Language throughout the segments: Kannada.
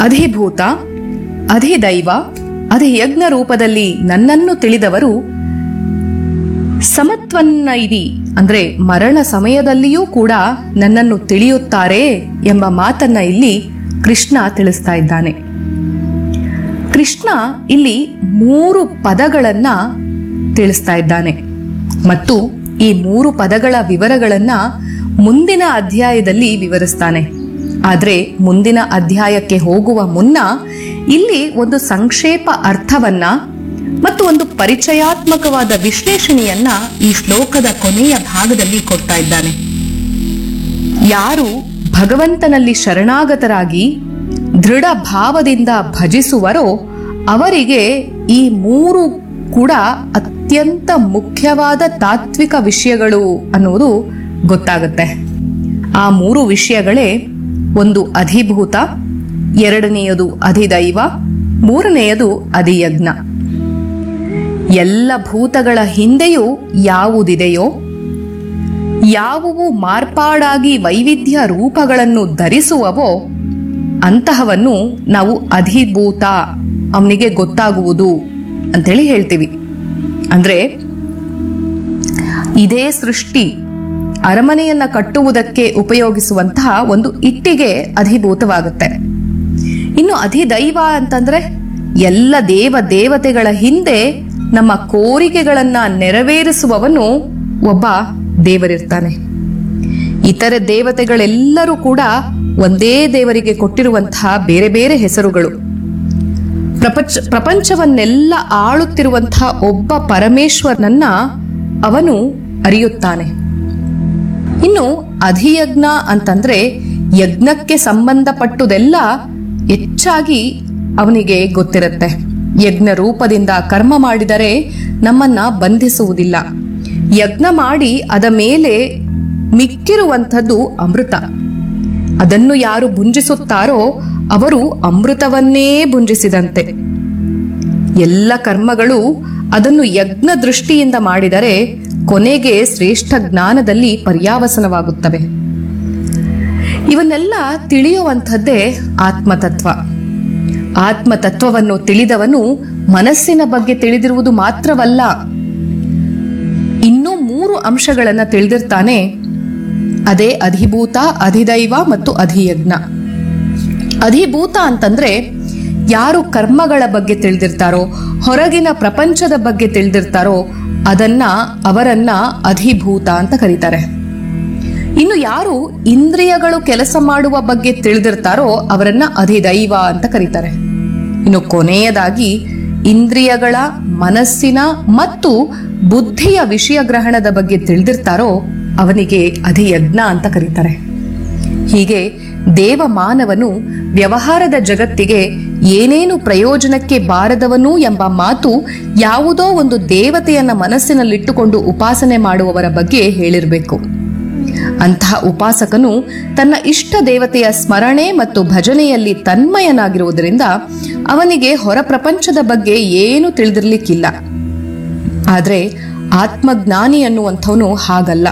ಅಧಿಭೂತ ಅಧಿದೈವ ಅಧಿಯಜ್ಞ ರೂಪದಲ್ಲಿ ನನ್ನನ್ನು ತಿಳಿದವರು ಸಮತ್ವನ್ನ ಇದಿ ಅಂದ್ರೆ ಮರಣ ಸಮಯದಲ್ಲಿಯೂ ಕೂಡ ನನ್ನನ್ನು ತಿಳಿಯುತ್ತಾರೆ ಎಂಬ ಮಾತನ್ನ ಇಲ್ಲಿ ಕೃಷ್ಣ ತಿಳಿಸ್ತಾ ಇದ್ದಾನೆ ಕೃಷ್ಣ ಇಲ್ಲಿ ಮೂರು ಪದಗಳನ್ನ ತಿಳಿಸ್ತಾ ಇದ್ದಾನೆ ಮತ್ತು ಈ ಮೂರು ಪದಗಳ ವಿವರಗಳನ್ನ ಮುಂದಿನ ಅಧ್ಯಾಯದಲ್ಲಿ ವಿವರಿಸ್ತಾನೆ ಆದ್ರೆ ಮುಂದಿನ ಅಧ್ಯಾಯಕ್ಕೆ ಹೋಗುವ ಮುನ್ನ ಇಲ್ಲಿ ಒಂದು ಸಂಕ್ಷೇಪ ಅರ್ಥವನ್ನ ಮತ್ತು ಒಂದು ಪರಿಚಯಾತ್ಮಕವಾದ ವಿಶ್ಲೇಷಣೆಯನ್ನ ಈ ಶ್ಲೋಕದ ಕೊನೆಯ ಭಾಗದಲ್ಲಿ ಕೊಡ್ತಾ ಇದ್ದಾನೆ ಯಾರು ಭಗವಂತನಲ್ಲಿ ಶರಣಾಗತರಾಗಿ ದೃಢ ಭಾವದಿಂದ ಭಜಿಸುವರೋ ಅವರಿಗೆ ಈ ಮೂರು ಕೂಡ ಅತ್ಯಂತ ಮುಖ್ಯವಾದ ತಾತ್ವಿಕ ವಿಷಯಗಳು ಅನ್ನುವುದು ಗೊತ್ತಾಗುತ್ತೆ ಆ ಮೂರು ವಿಷಯಗಳೇ ಒಂದು ಅಧಿಭೂತ ಎರಡನೆಯದು ಅಧಿದೈವ ಮೂರನೆಯದು ಅಧಿಯಜ್ಞ ಎಲ್ಲ ಭೂತಗಳ ಹಿಂದೆಯೂ ಯಾವುದಿದೆಯೋ ಯಾವುವು ಮಾರ್ಪಾಡಾಗಿ ವೈವಿಧ್ಯ ರೂಪಗಳನ್ನು ಧರಿಸುವವೋ ಅಂತಹವನ್ನು ನಾವು ಅಧಿಭೂತ ಅವನಿಗೆ ಗೊತ್ತಾಗುವುದು ಅಂತೇಳಿ ಹೇಳ್ತೀವಿ ಅಂದ್ರೆ ಇದೇ ಸೃಷ್ಟಿ ಅರಮನೆಯನ್ನ ಕಟ್ಟುವುದಕ್ಕೆ ಉಪಯೋಗಿಸುವಂತಹ ಒಂದು ಇಟ್ಟಿಗೆ ಅಧಿಭೂತವಾಗುತ್ತೆ ಇನ್ನು ಅಧಿದೈವ ಅಂತಂದ್ರೆ ಎಲ್ಲ ದೇವ ದೇವತೆಗಳ ಹಿಂದೆ ನಮ್ಮ ಕೋರಿಕೆಗಳನ್ನ ನೆರವೇರಿಸುವವನು ಒಬ್ಬ ದೇವರಿರ್ತಾನೆ ಇತರೆ ದೇವತೆಗಳೆಲ್ಲರೂ ಕೂಡ ಒಂದೇ ದೇವರಿಗೆ ಕೊಟ್ಟಿರುವಂತಹ ಬೇರೆ ಬೇರೆ ಹೆಸರುಗಳು ಪ್ರಪಂಚ ಪ್ರಪಂಚವನ್ನೆಲ್ಲ ಆಳುತ್ತಿರುವಂತಹ ಒಬ್ಬ ಪರಮೇಶ್ವರನನ್ನ ಅವನು ಅರಿಯುತ್ತಾನೆ ಇನ್ನು ಅಧಿಯಜ್ಞ ಅಂತಂದ್ರೆ ಯಜ್ಞಕ್ಕೆ ಸಂಬಂಧಪಟ್ಟುದೆಲ್ಲ ಹೆಚ್ಚಾಗಿ ಅವನಿಗೆ ಗೊತ್ತಿರುತ್ತೆ ಯಜ್ಞ ರೂಪದಿಂದ ಕರ್ಮ ಮಾಡಿದರೆ ನಮ್ಮನ್ನ ಬಂಧಿಸುವುದಿಲ್ಲ ಯಜ್ಞ ಮಾಡಿ ಅದ ಮೇಲೆ ಮಿಕ್ಕಿರುವಂಥದ್ದು ಅಮೃತ ಅದನ್ನು ಯಾರು ಭುಂಜಿಸುತ್ತಾರೋ ಅವರು ಅಮೃತವನ್ನೇ ಭುಂಜಿಸಿದಂತೆ ಎಲ್ಲ ಕರ್ಮಗಳು ಅದನ್ನು ಯಜ್ಞ ದೃಷ್ಟಿಯಿಂದ ಮಾಡಿದರೆ ಕೊನೆಗೆ ಶ್ರೇಷ್ಠ ಜ್ಞಾನದಲ್ಲಿ ಪರ್ಯಾವಸನವಾಗುತ್ತವೆ ಇವನ್ನೆಲ್ಲ ತಿಳಿಯುವಂಥದ್ದೇ ಆತ್ಮತತ್ವ ಆತ್ಮತತ್ವವನ್ನು ತಿಳಿದವನು ಮನಸ್ಸಿನ ಬಗ್ಗೆ ತಿಳಿದಿರುವುದು ಮಾತ್ರವಲ್ಲ ಇನ್ನೂ ಮೂರು ಅಂಶಗಳನ್ನ ತಿಳಿದಿರ್ತಾನೆ ಅದೇ ಅಧಿಭೂತ ಅಧಿದೈವ ಮತ್ತು ಅಧಿಯಜ್ಞ ಅಧಿಭೂತ ಅಂತಂದ್ರೆ ಯಾರು ಕರ್ಮಗಳ ಬಗ್ಗೆ ತಿಳಿದಿರ್ತಾರೋ ಹೊರಗಿನ ಪ್ರಪಂಚದ ಬಗ್ಗೆ ತಿಳಿದಿರ್ತಾರೋ ಅದನ್ನ ಅವರನ್ನ ಅಧಿಭೂತ ಅಂತ ಕರೀತಾರೆ ಇನ್ನು ಯಾರು ಇಂದ್ರಿಯಗಳು ಕೆಲಸ ಮಾಡುವ ಬಗ್ಗೆ ತಿಳಿದಿರ್ತಾರೋ ಅವರನ್ನ ಅಧಿದೈವ ಅಂತ ಕರೀತಾರೆ ಇನ್ನು ಕೊನೆಯದಾಗಿ ಇಂದ್ರಿಯಗಳ ಮನಸ್ಸಿನ ಮತ್ತು ಬುದ್ಧಿಯ ವಿಷಯ ಗ್ರಹಣದ ಬಗ್ಗೆ ತಿಳಿದಿರ್ತಾರೋ ಅವನಿಗೆ ಅಧಿಯಜ್ಞ ಅಂತ ಕರೀತಾರೆ ಹೀಗೆ ದೇವ ಮಾನವನು ವ್ಯವಹಾರದ ಜಗತ್ತಿಗೆ ಏನೇನು ಪ್ರಯೋಜನಕ್ಕೆ ಬಾರದವನು ಎಂಬ ಮಾತು ಯಾವುದೋ ಒಂದು ದೇವತೆಯನ್ನ ಮನಸ್ಸಿನಲ್ಲಿಟ್ಟುಕೊಂಡು ಉಪಾಸನೆ ಮಾಡುವವರ ಬಗ್ಗೆ ಹೇಳಿರಬೇಕು ಅಂತಹ ಉಪಾಸಕನು ತನ್ನ ಇಷ್ಟ ದೇವತೆಯ ಸ್ಮರಣೆ ಮತ್ತು ಭಜನೆಯಲ್ಲಿ ತನ್ಮಯನಾಗಿರುವುದರಿಂದ ಅವನಿಗೆ ಹೊರ ಪ್ರಪಂಚದ ಬಗ್ಗೆ ಏನು ತಿಳಿದಿರ್ಲಿಕ್ಕಿಲ್ಲ ಆದ್ರೆ ಆತ್ಮಜ್ಞಾನಿ ಅನ್ನುವಂಥವನು ಹಾಗಲ್ಲ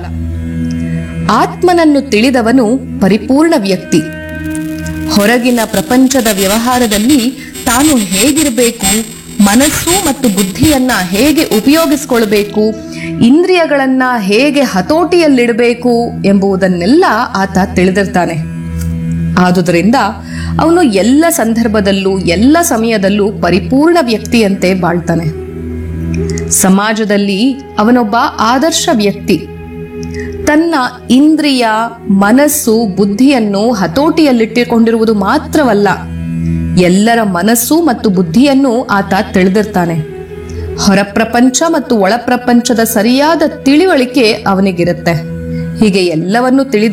ಆತ್ಮನನ್ನು ತಿಳಿದವನು ಪರಿಪೂರ್ಣ ವ್ಯಕ್ತಿ ಹೊರಗಿನ ಪ್ರಪಂಚದ ವ್ಯವಹಾರದಲ್ಲಿ ತಾನು ಹೇಗಿರಬೇಕು ಮನಸ್ಸು ಮತ್ತು ಬುದ್ಧಿಯನ್ನ ಹೇಗೆ ಉಪಯೋಗಿಸಿಕೊಳ್ಬೇಕು ಇಂದ್ರಿಯಗಳನ್ನ ಹೇಗೆ ಹತೋಟಿಯಲ್ಲಿಡಬೇಕು ಎಂಬುದನ್ನೆಲ್ಲ ಆತ ತಿಳಿದಿರ್ತಾನೆ ಆದುದರಿಂದ ಅವನು ಎಲ್ಲ ಸಂದರ್ಭದಲ್ಲೂ ಎಲ್ಲ ಸಮಯದಲ್ಲೂ ಪರಿಪೂರ್ಣ ವ್ಯಕ್ತಿಯಂತೆ ಬಾಳ್ತಾನೆ ಸಮಾಜದಲ್ಲಿ ಅವನೊಬ್ಬ ಆದರ್ಶ ವ್ಯಕ್ತಿ ತನ್ನ ಇಂದ್ರಿಯ ಮನಸ್ಸು ಬುದ್ಧಿಯನ್ನು ಹತೋಟಿಯಲ್ಲಿಟ್ಟುಕೊಂಡಿರುವುದು ಮಾತ್ರವಲ್ಲ ಎಲ್ಲರ ಮನಸ್ಸು ಮತ್ತು ಬುದ್ಧಿಯನ್ನು ಆತ ತಿಳಿದಿರ್ತಾನೆ ಹೊರ ಪ್ರಪಂಚ ಮತ್ತು ಒಳ ಪ್ರಪಂಚದ ಸರಿಯಾದ ತಿಳಿವಳಿಕೆ ಅವನಿಗಿರುತ್ತೆ ಹೀಗೆ ಎಲ್ಲವನ್ನು ತಿಳಿದ